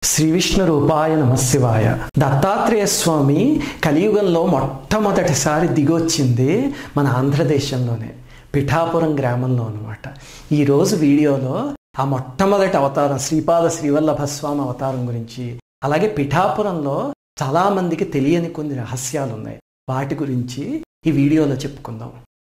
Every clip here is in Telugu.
శ్రీ విష్ణు రూపాయ నమశివాయ దత్తాత్రేయ స్వామి కలియుగంలో మొట్టమొదటిసారి దిగొచ్చింది మన ఆంధ్రదేశంలోనే పిఠాపురం గ్రామంలో అనమాట ఈరోజు వీడియోలో ఆ మొట్టమొదటి అవతారం శ్రీపాద శ్రీవల్లభ స్వామి అవతారం గురించి అలాగే పిఠాపురంలో చాలామందికి తెలియని కొన్ని రహస్యాలు ఉన్నాయి వాటి గురించి ఈ వీడియోలో చెప్పుకుందాం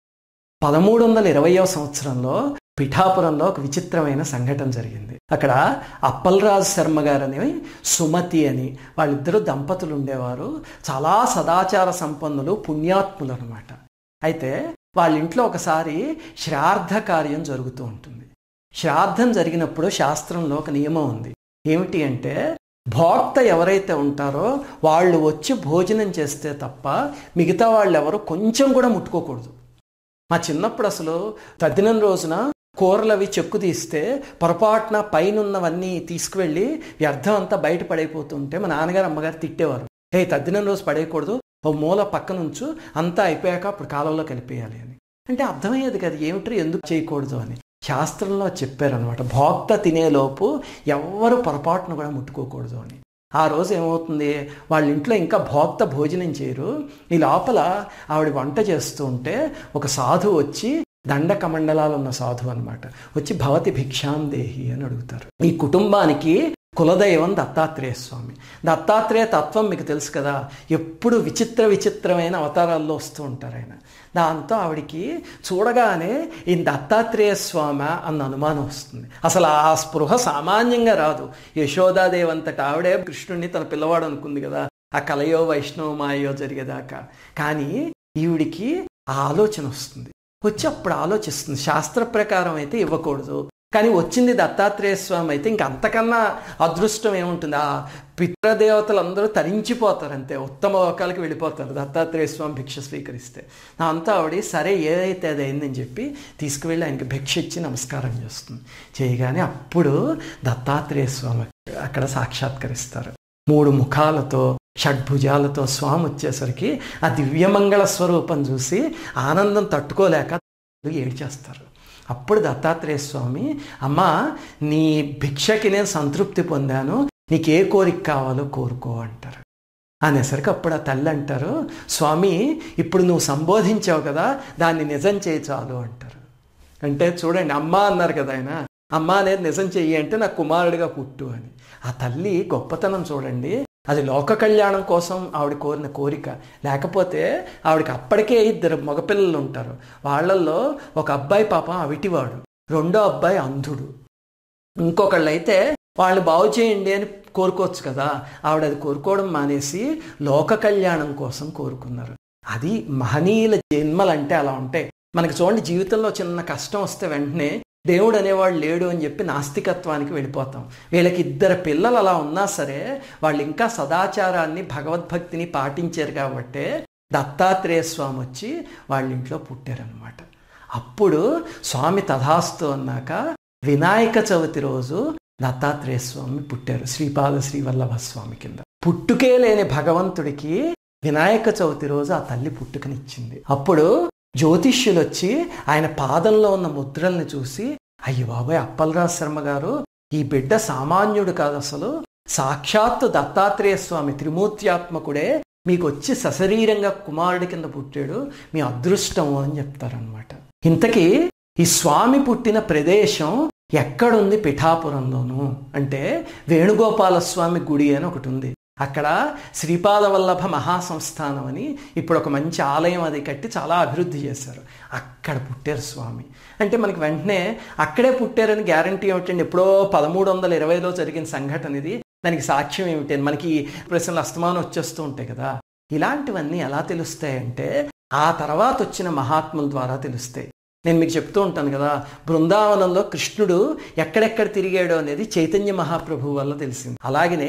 పదమూడు వందల ఇరవయో సంవత్సరంలో పిఠాపురంలో ఒక విచిత్రమైన సంఘటన జరిగింది అక్కడ అప్పలరాజు శర్మ గారని సుమతి అని వాళ్ళిద్దరు దంపతులు ఉండేవారు చాలా సదాచార సంపన్నులు పుణ్యాత్ములు అనమాట అయితే వాళ్ళ ఇంట్లో ఒకసారి శ్రాద్ధ కార్యం జరుగుతూ ఉంటుంది శ్రాద్ధం జరిగినప్పుడు శాస్త్రంలో ఒక నియమం ఉంది ఏమిటి అంటే భోక్త ఎవరైతే ఉంటారో వాళ్ళు వచ్చి భోజనం చేస్తే తప్ప మిగతా వాళ్ళు ఎవరు కొంచెం కూడా ముట్టుకోకూడదు మా చిన్నప్పుడు అసలు తద్దినం రోజున కూరలు అవి చెక్కు తీస్తే పొరపాటున పైన ఉన్నవన్నీ తీసుకువెళ్ళి వ్యర్థం అంతా బయట పడైపోతుంటే మా నాన్నగారు అమ్మగారు తిట్టేవారు ఏ తద్దినం రోజు పడేయకూడదు ఓ మూల పక్క నుంచు అంతా అయిపోయాక అప్పుడు కాలంలో కలిపేయాలి అని అంటే అర్థమయ్యేది కదా ఏమిటి ఎందుకు చేయకూడదు అని శాస్త్రంలో చెప్పారనమాట భోక్త తినేలోపు ఎవ్వరు పొరపాటును కూడా ముట్టుకోకూడదు అని ఆ రోజు ఏమవుతుంది వాళ్ళ ఇంట్లో ఇంకా భోక్త భోజనం చేయరు ఈ లోపల ఆవిడ వంట చేస్తూ ఉంటే ఒక సాధువు వచ్చి దండ కమండలాలు ఉన్న సాధువు అనమాట వచ్చి భవతి భిక్షాం దేహి అని అడుగుతారు ఈ కుటుంబానికి కులదైవం దత్తాత్రేయ స్వామి దత్తాత్రేయ తత్వం మీకు తెలుసు కదా ఎప్పుడు విచిత్ర విచిత్రమైన అవతారాల్లో వస్తూ ఉంటారు ఆయన దాంతో ఆవిడికి చూడగానే ఈ దత్తాత్రేయ స్వామి అన్న అనుమానం వస్తుంది అసలు ఆ స్పృహ సామాన్యంగా రాదు యశోదాదేవి అంతట ఆవిడే కృష్ణుడిని తన పిల్లవాడు అనుకుంది కదా ఆ కలయో వైష్ణవమాయో జరిగేదాకా కానీ ఈవిడికి ఆ ఆలోచన వస్తుంది వచ్చి అప్పుడు ఆలోచిస్తుంది శాస్త్ర ప్రకారం అయితే ఇవ్వకూడదు కానీ వచ్చింది దత్తాత్రేయ స్వామి అయితే ఇంక అంతకన్నా అదృష్టం ఏముంటుంది ఆ పితృదేవతలు అందరూ తరించిపోతారు అంతే ఉత్తమ లోకాలకి వెళ్ళిపోతారు దత్తాత్రేయ స్వామి భిక్ష స్వీకరిస్తే అంతా ఆవిడ సరే ఏదైతే అది అయిందని చెప్పి తీసుకువెళ్ళి ఆయనకి భిక్ష ఇచ్చి నమస్కారం చేస్తుంది చేయగానే అప్పుడు దత్తాత్రేయ స్వామి అక్కడ సాక్షాత్కరిస్తారు మూడు ముఖాలతో షడ్భుజాలతో స్వామి వచ్చేసరికి ఆ దివ్యమంగళ స్వరూపం చూసి ఆనందం తట్టుకోలేక ఏడ్చేస్తారు అప్పుడు దత్తాత్రేయ స్వామి అమ్మా నీ భిక్షకి నేను సంతృప్తి పొందాను నీకు ఏ కోరిక కావాలో కోరుకో అంటారు అనేసరికి అప్పుడు ఆ తల్లి అంటారు స్వామి ఇప్పుడు నువ్వు సంబోధించావు కదా దాన్ని నిజం చేయి చాలు అంటారు అంటే చూడండి అమ్మ అన్నారు కదా ఆయన అమ్మ అనేది నిజం చెయ్యి అంటే నాకు కుమారుడిగా పుట్టు అని ఆ తల్లి గొప్పతనం చూడండి అది లోక కళ్యాణం కోసం ఆవిడ కోరిన కోరిక లేకపోతే ఆవిడకి అప్పటికే ఇద్దరు మగపిల్లలు ఉంటారు వాళ్ళల్లో ఒక అబ్బాయి పాపం అవిటివాడు రెండో అబ్బాయి అంధుడు ఇంకొకళ్ళు అయితే వాళ్ళు బాగు చేయండి అని కోరుకోవచ్చు కదా ఆవిడ అది కోరుకోవడం మానేసి లోక కళ్యాణం కోసం కోరుకున్నారు అది మహనీయుల జన్మలంటే అలా ఉంటాయి మనకి చూడండి జీవితంలో చిన్న కష్టం వస్తే వెంటనే దేవుడు అనేవాడు లేడు అని చెప్పి నాస్తికత్వానికి వెళ్ళిపోతాం వీళ్ళకి ఇద్దరు పిల్లలు అలా ఉన్నా సరే వాళ్ళు ఇంకా సదాచారాన్ని భగవద్భక్తిని పాటించారు కాబట్టే దత్తాత్రేయ స్వామి వచ్చి వాళ్ళ ఇంట్లో పుట్టారనమాట అప్పుడు స్వామి తథాస్తు అన్నాక వినాయక చవితి రోజు దత్తాత్రేయ స్వామి పుట్టారు శ్రీపాద శ్రీవల్లభ స్వామి కింద పుట్టుకే లేని భగవంతుడికి వినాయక చవితి రోజు ఆ తల్లి పుట్టుకనిచ్చింది అప్పుడు జ్యోతిష్యులు వచ్చి ఆయన పాదంలో ఉన్న ముద్రల్ని చూసి అయ్యి బాబాయ్ అప్పలరాజు శర్మ గారు ఈ బిడ్డ సామాన్యుడు కాదు అసలు సాక్షాత్తు దత్తాత్రేయ స్వామి త్రిమూర్త్యాత్మకుడే మీకు వచ్చి సశరీరంగా కుమారుడి కింద పుట్టాడు మీ అదృష్టం అని చెప్తారనమాట ఇంతకీ ఈ స్వామి పుట్టిన ప్రదేశం ఎక్కడుంది పిఠాపురంలోను అంటే వేణుగోపాల స్వామి గుడి అని ఒకటి ఉంది అక్కడ శ్రీపాద వల్లభ మహాసంస్థానం అని ఇప్పుడు ఒక మంచి ఆలయం అది కట్టి చాలా అభివృద్ధి చేశారు అక్కడ పుట్టారు స్వామి అంటే మనకి వెంటనే అక్కడే పుట్టారని గ్యారంటీ ఏమిటండి ఎప్పుడో పదమూడు వందల ఇరవైలో జరిగిన సంఘటన ఇది దానికి సాక్ష్యం ఏమిటి మనకి ప్రశ్నలు అస్తమానం వచ్చేస్తూ ఉంటాయి కదా ఇలాంటివన్నీ ఎలా తెలుస్తాయంటే ఆ తర్వాత వచ్చిన మహాత్ముల ద్వారా తెలుస్తాయి నేను మీకు చెప్తూ ఉంటాను కదా బృందావనంలో కృష్ణుడు ఎక్కడెక్కడ తిరిగాడో అనేది చైతన్య మహాప్రభు వల్ల తెలిసింది అలాగనే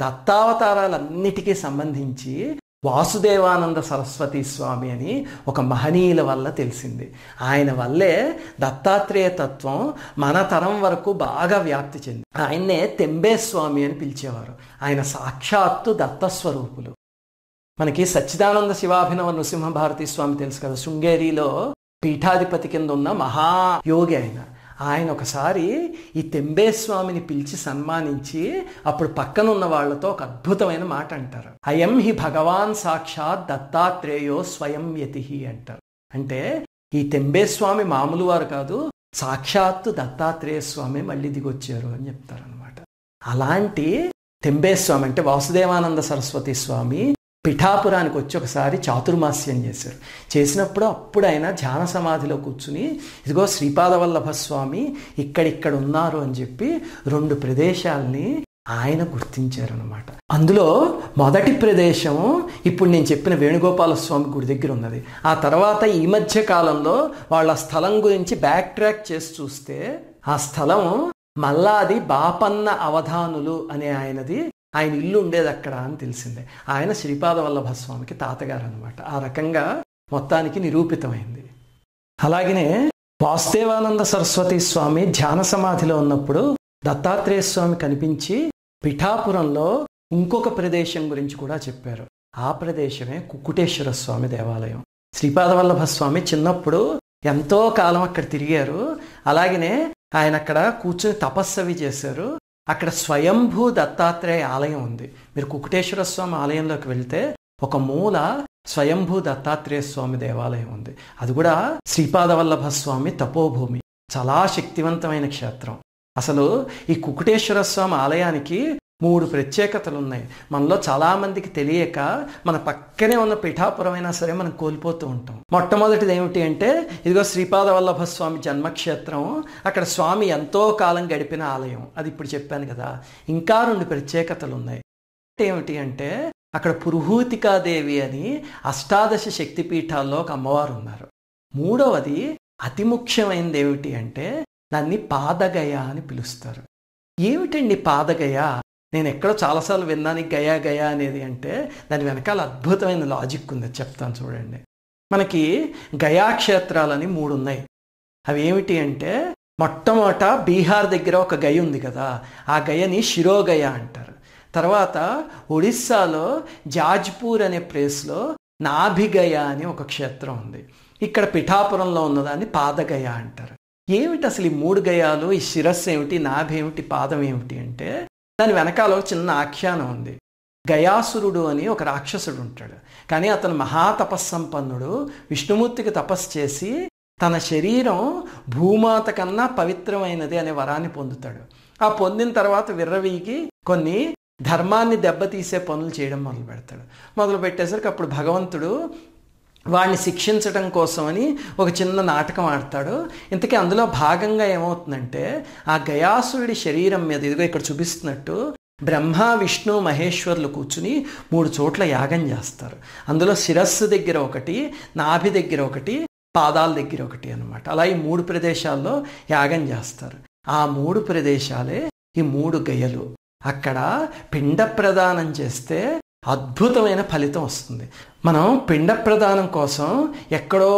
దత్తావతారాలన్నిటికీ సంబంధించి వాసుదేవానంద సరస్వతి స్వామి అని ఒక మహనీయుల వల్ల తెలిసింది ఆయన వల్లే దత్తాత్రేయ తత్వం మన తరం వరకు బాగా వ్యాప్తి చెంది ఆయన్నే తెంబే స్వామి అని పిలిచేవారు ఆయన సాక్షాత్తు దత్తస్వరూపులు మనకి సచ్చిదానంద శివాభినవ నృసింహ భారతి స్వామి తెలుసు కదా శృంగేరిలో పీఠాధిపతి కింద ఉన్న మహాయోగి ఆయన ఆయన ఒకసారి ఈ తెంబేస్వామిని పిలిచి సన్మానించి అప్పుడు పక్కన ఉన్న వాళ్ళతో ఒక అద్భుతమైన మాట అంటారు అయం హి భగవాన్ సాక్షాత్ దత్తాత్రేయో స్వయం యతి అంటారు అంటే ఈ తెంబేస్వామి మామూలు వారు కాదు సాక్షాత్తు దత్తాత్రేయ స్వామి మళ్ళీ దిగొచ్చారు అని చెప్తారు అనమాట అలాంటి తెంబేస్వామి అంటే వాసుదేవానంద సరస్వతి స్వామి పిఠాపురానికి వచ్చి ఒకసారి చాతుర్మాస్యం చేశారు చేసినప్పుడు అప్పుడు ఆయన ధ్యాన సమాధిలో కూర్చుని ఇదిగో శ్రీపాదవల్లభ స్వామి ఇక్కడిక్కడ ఉన్నారు అని చెప్పి రెండు ప్రదేశాల్ని ఆయన గుర్తించారనమాట అందులో మొదటి ప్రదేశం ఇప్పుడు నేను చెప్పిన వేణుగోపాల స్వామి గుడి దగ్గర ఉన్నది ఆ తర్వాత ఈ మధ్య కాలంలో వాళ్ళ స్థలం గురించి బ్యాక్ ట్రాక్ చేసి చూస్తే ఆ స్థలం మల్లాది బాపన్న అవధానులు అనే ఆయనది ఆయన ఇల్లు ఉండేది అక్కడ అని తెలిసిందే ఆయన శ్రీపాద వల్లభ స్వామికి తాతగారు అనమాట ఆ రకంగా మొత్తానికి నిరూపితమైంది అలాగనే వాసుదేవానంద సరస్వతి స్వామి ధ్యాన సమాధిలో ఉన్నప్పుడు దత్తాత్రేయ స్వామి కనిపించి పిఠాపురంలో ఇంకొక ప్రదేశం గురించి కూడా చెప్పారు ఆ ప్రదేశమే కుక్కుటేశ్వర స్వామి దేవాలయం శ్రీపాదవల్లభ స్వామి చిన్నప్పుడు ఎంతో కాలం అక్కడ తిరిగారు అలాగనే ఆయన అక్కడ కూర్చుని తపస్సవి చేశారు అక్కడ స్వయంభూ దత్తాత్రేయ ఆలయం ఉంది మీరు కుకుటేశ్వర స్వామి ఆలయంలోకి వెళ్తే ఒక మూల స్వయంభూ దత్తాత్రేయ స్వామి దేవాలయం ఉంది అది కూడా శ్రీపాదవల్లభ స్వామి తపోభూమి చాలా శక్తివంతమైన క్షేత్రం అసలు ఈ కుకుటేశ్వర స్వామి ఆలయానికి మూడు ప్రత్యేకతలు ఉన్నాయి మనలో చాలామందికి తెలియక మన పక్కనే ఉన్న పిఠాపురం అయినా సరే మనం కోల్పోతూ ఉంటాం మొట్టమొదటిది ఏమిటి అంటే ఇదిగో శ్రీపాద వల్లభ స్వామి జన్మక్షేత్రం అక్కడ స్వామి ఎంతో కాలం గడిపిన ఆలయం అది ఇప్పుడు చెప్పాను కదా ఇంకా రెండు ప్రత్యేకతలు ఉన్నాయి ఏమిటి అంటే అక్కడ పురుహూతికాదేవి అని అష్టాదశ శక్తిపీఠాల్లో ఒక అమ్మవారు ఉన్నారు మూడవది అతి ముఖ్యమైనది ఏమిటి అంటే దాన్ని పాదగయ అని పిలుస్తారు ఏమిటండి పాదగయ నేను ఎక్కడో చాలాసార్లు విన్నాను గయా గయా అనేది అంటే దాని వెనకాల అద్భుతమైన లాజిక్ ఉంది చెప్తాను చూడండి మనకి గయా క్షేత్రాలని మూడు ఉన్నాయి అవి ఏమిటి అంటే మొట్టమొదట బీహార్ దగ్గర ఒక గయ ఉంది కదా ఆ గయని శిరోగయ అంటారు తర్వాత ఒడిస్సాలో జాజ్పూర్ అనే ప్లేస్లో నాభిగయ అని ఒక క్షేత్రం ఉంది ఇక్కడ పిఠాపురంలో ఉన్నదాన్ని పాదగయ అంటారు ఏమిటి అసలు ఈ మూడు గయాలు ఈ శిరస్సు ఏమిటి నాభి ఏమిటి పాదం ఏమిటి అంటే దాని వెనకాల ఒక చిన్న ఆఖ్యానం ఉంది గయాసురుడు అని ఒక రాక్షసుడు ఉంటాడు కానీ అతను మహాతపస్సంపన్నుడు విష్ణుమూర్తికి తపస్సు చేసి తన శరీరం భూమాత కన్నా పవిత్రమైనది అనే వరాన్ని పొందుతాడు ఆ పొందిన తర్వాత విర్రవీగి కొన్ని ధర్మాన్ని దెబ్బతీసే పనులు చేయడం మొదలు పెడతాడు మొదలు పెట్టేసరికి అప్పుడు భగవంతుడు వాడిని శిక్షించడం కోసమని ఒక చిన్న నాటకం ఆడతాడు ఇంతకీ అందులో భాగంగా ఏమవుతుందంటే ఆ గయాసురుడి శరీరం మీద ఇదిగో ఇక్కడ చూపిస్తున్నట్టు బ్రహ్మ విష్ణు మహేశ్వర్లు కూర్చుని మూడు చోట్ల యాగం చేస్తారు అందులో శిరస్సు దగ్గర ఒకటి నాభి దగ్గర ఒకటి పాదాల దగ్గర ఒకటి అనమాట అలా ఈ మూడు ప్రదేశాల్లో యాగం చేస్తారు ఆ మూడు ప్రదేశాలే ఈ మూడు గయలు అక్కడ పిండ ప్రదానం చేస్తే అద్భుతమైన ఫలితం వస్తుంది మనం పిండ ప్రదానం కోసం ఎక్కడో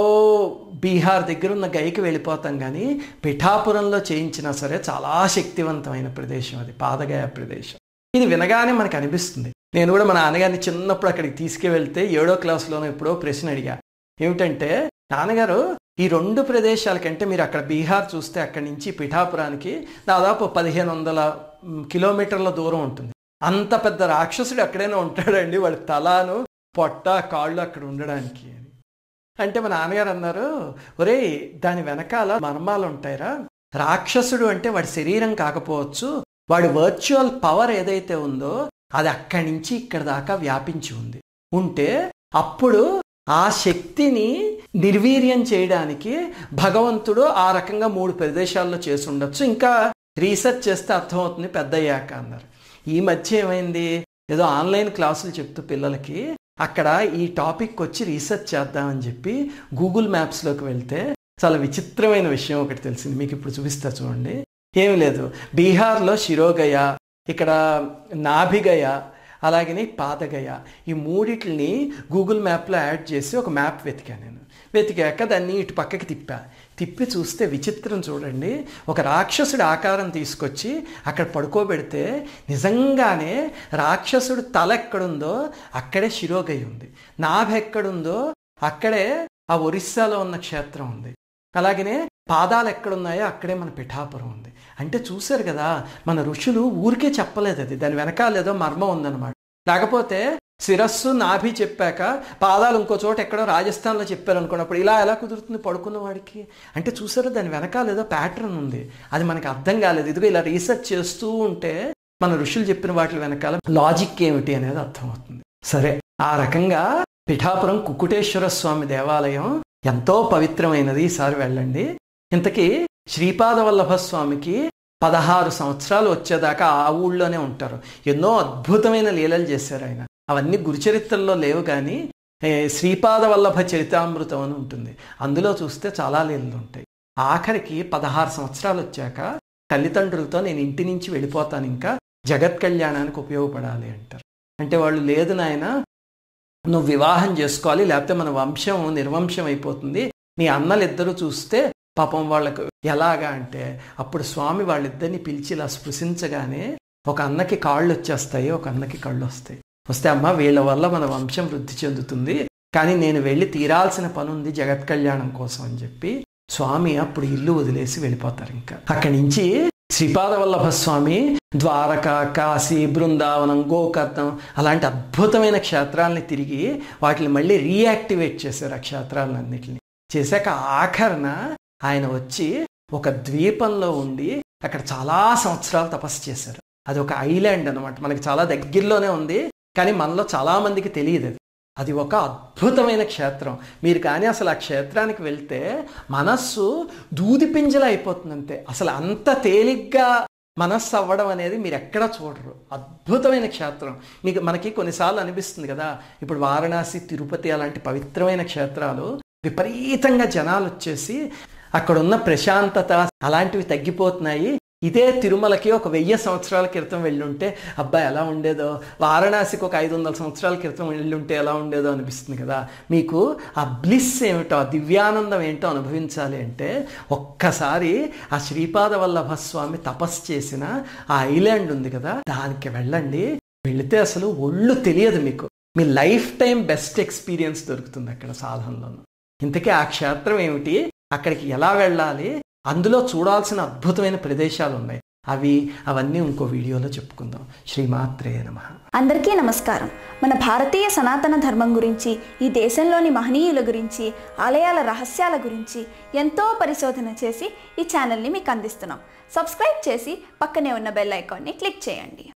బీహార్ దగ్గర ఉన్న గైకి వెళ్ళిపోతాం కానీ పిఠాపురంలో చేయించినా సరే చాలా శక్తివంతమైన ప్రదేశం అది పాదగయ ప్రదేశం ఇది వినగానే మనకు అనిపిస్తుంది నేను కూడా మా నాన్నగారిని చిన్నప్పుడు అక్కడికి తీసుకువెళ్తే ఏడో క్లాస్లోనో ఎప్పుడో ప్రశ్న అడిగా ఏమిటంటే నాన్నగారు ఈ రెండు ప్రదేశాల కంటే మీరు అక్కడ బీహార్ చూస్తే అక్కడి నుంచి పిఠాపురానికి దాదాపు పదిహేను వందల కిలోమీటర్ల దూరం ఉంటుంది అంత పెద్ద రాక్షసుడు ఎక్కడైనా ఉంటాడండి వాడి తలాను పొట్ట కాళ్ళు అక్కడ ఉండడానికి అని అంటే మా నాన్నగారు అన్నారు ఒరే దాని వెనకాల మర్మాలు ఉంటాయిరా రాక్షసుడు అంటే వాడి శరీరం కాకపోవచ్చు వాడి వర్చువల్ పవర్ ఏదైతే ఉందో అది అక్కడి నుంచి ఇక్కడ దాకా వ్యాపించి ఉంది ఉంటే అప్పుడు ఆ శక్తిని నిర్వీర్యం చేయడానికి భగవంతుడు ఆ రకంగా మూడు ప్రదేశాల్లో చేసి ఉండొచ్చు ఇంకా రీసెర్చ్ చేస్తే అర్థమవుతుంది పెద్ద అయ్యాక అన్నారు ఈ మధ్య ఏమైంది ఏదో ఆన్లైన్ క్లాసులు చెప్తూ పిల్లలకి అక్కడ ఈ టాపిక్ వచ్చి రీసెర్చ్ చేద్దామని చెప్పి గూగుల్ మ్యాప్స్లోకి వెళ్తే చాలా విచిత్రమైన విషయం ఒకటి తెలిసింది మీకు ఇప్పుడు చూపిస్తా చూడండి ఏమి లేదు బీహార్లో శిరోగయ ఇక్కడ నాభిగయ అలాగనే పాదగయ ఈ మూడిటిని గూగుల్ మ్యాప్లో యాడ్ చేసి ఒక మ్యాప్ వెతికాను నేను వెతికాక దాన్ని ఇటు పక్కకి తిప్పా తిప్పి చూస్తే విచిత్రం చూడండి ఒక రాక్షసుడి ఆకారం తీసుకొచ్చి అక్కడ పడుకోబెడితే నిజంగానే రాక్షసుడు తల ఎక్కడుందో అక్కడే శిరోగై ఉంది నాభి ఎక్కడుందో అక్కడే ఆ ఒరిస్సాలో ఉన్న క్షేత్రం ఉంది అలాగనే పాదాలు ఎక్కడున్నాయో అక్కడే మన పిఠాపురం ఉంది అంటే చూశారు కదా మన ఋషులు ఊరికే చెప్పలేదు అది దాని వెనకాల ఏదో మర్మం ఉందన్నమాట లేకపోతే శిరస్సు నాభి చెప్పాక పాదాలు ఇంకో చోట ఎక్కడో రాజస్థాన్లో చెప్పారు అనుకున్నప్పుడు ఇలా ఎలా కుదురుతుంది పడుకున్న వాడికి అంటే చూసారా దాని వెనకాల ఏదో ప్యాటర్న్ ఉంది అది మనకి అర్థం కాలేదు ఇదిగో ఇలా రీసెర్చ్ చేస్తూ ఉంటే మన ఋషులు చెప్పిన వాటి వెనకాల లాజిక్ ఏమిటి అనేది అర్థమవుతుంది సరే ఆ రకంగా పిఠాపురం కుకుటేశ్వర స్వామి దేవాలయం ఎంతో పవిత్రమైనది ఈసారి వెళ్ళండి ఇంతకీ శ్రీపాద వల్లభ స్వామికి పదహారు సంవత్సరాలు వచ్చేదాకా ఆ ఊళ్ళోనే ఉంటారు ఎన్నో అద్భుతమైన లీలలు చేశారు ఆయన అవన్నీ గురుచరిత్రలో లేవు కానీ ఏ, శ్రీపాద వల్లభ చరితామృతం అని ఉంటుంది అందులో చూస్తే చాలా లీలలు ఉంటాయి ఆఖరికి పదహారు సంవత్సరాలు వచ్చాక తల్లిదండ్రులతో నేను ఇంటి నుంచి వెళ్ళిపోతాను ఇంకా జగత్ కళ్యాణానికి ఉపయోగపడాలి అంటారు అంటే వాళ్ళు లేదు నాయన నువ్వు వివాహం చేసుకోవాలి లేకపోతే మన వంశం నిర్వంశం అయిపోతుంది నీ అన్నలిద్దరూ చూస్తే పాపం వాళ్ళకు ఎలాగా అంటే అప్పుడు స్వామి వాళ్ళిద్దరిని పిలిచి ఇలా స్పృశించగానే ఒక అన్నకి కాళ్ళు వచ్చేస్తాయి ఒక అన్నకి కళ్ళు వస్తాయి వస్తే అమ్మ వీళ్ళ వల్ల మన వంశం వృద్ధి చెందుతుంది కానీ నేను వెళ్ళి తీరాల్సిన పని ఉంది జగత్ కళ్యాణం కోసం అని చెప్పి స్వామి అప్పుడు ఇల్లు వదిలేసి వెళ్ళిపోతారు ఇంకా అక్కడి నుంచి శ్రీపాద వల్లభ స్వామి ద్వారక కాశీ బృందావనం గోకర్ణం అలాంటి అద్భుతమైన క్షేత్రాలని తిరిగి వాటిని మళ్ళీ రీయాక్టివేట్ చేశారు ఆ క్షేత్రాలన్నింటినీ చేశాక ఆఖరణ ఆయన వచ్చి ఒక ద్వీపంలో ఉండి అక్కడ చాలా సంవత్సరాలు తపస్సు చేశారు అది ఒక ఐలాండ్ అనమాట మనకి చాలా దగ్గరలోనే ఉంది కానీ మనలో చాలా మందికి తెలియదు అది అది ఒక అద్భుతమైన క్షేత్రం మీరు కానీ అసలు ఆ క్షేత్రానికి వెళ్తే మనస్సు దూది పింజల అయిపోతుంది అంతే అసలు అంత తేలిగ్గా మనస్సు అవ్వడం అనేది మీరు ఎక్కడా చూడరు అద్భుతమైన క్షేత్రం మీకు మనకి కొన్నిసార్లు అనిపిస్తుంది కదా ఇప్పుడు వారణాసి తిరుపతి అలాంటి పవిత్రమైన క్షేత్రాలు విపరీతంగా జనాలు వచ్చేసి అక్కడున్న ప్రశాంతత అలాంటివి తగ్గిపోతున్నాయి ఇదే తిరుమలకి ఒక వెయ్యి సంవత్సరాల క్రితం వెళ్ళుంటే అబ్బాయి ఎలా ఉండేదో వారణాసికి ఒక ఐదు వందల సంవత్సరాల క్రితం వెళ్ళుంటే ఎలా ఉండేదో అనిపిస్తుంది కదా మీకు ఆ బ్లిస్ ఏమిటో ఆ దివ్యానందం ఏంటో అనుభవించాలి అంటే ఒక్కసారి ఆ శ్రీపాద వల్లభ స్వామి తపస్సు చేసిన ఆ ఐలాండ్ ఉంది కదా దానికి వెళ్ళండి వెళితే అసలు ఒళ్ళు తెలియదు మీకు మీ లైఫ్ టైం బెస్ట్ ఎక్స్పీరియన్స్ దొరుకుతుంది అక్కడ సాధనలోను ఇంతకీ ఆ క్షేత్రం ఏమిటి అక్కడికి ఎలా వెళ్ళాలి అందులో చూడాల్సిన అద్భుతమైన ప్రదేశాలు ఉన్నాయి అవి అవన్నీ ఇంకో వీడియోలో చెప్పుకుందాం శ్రీమాత్రే నమ అందరికీ నమస్కారం మన భారతీయ సనాతన ధర్మం గురించి ఈ దేశంలోని మహనీయుల గురించి ఆలయాల రహస్యాల గురించి ఎంతో పరిశోధన చేసి ఈ ఛానల్ని మీకు అందిస్తున్నాం సబ్స్క్రైబ్ చేసి పక్కనే ఉన్న బెల్ ఐకాన్ని క్లిక్ చేయండి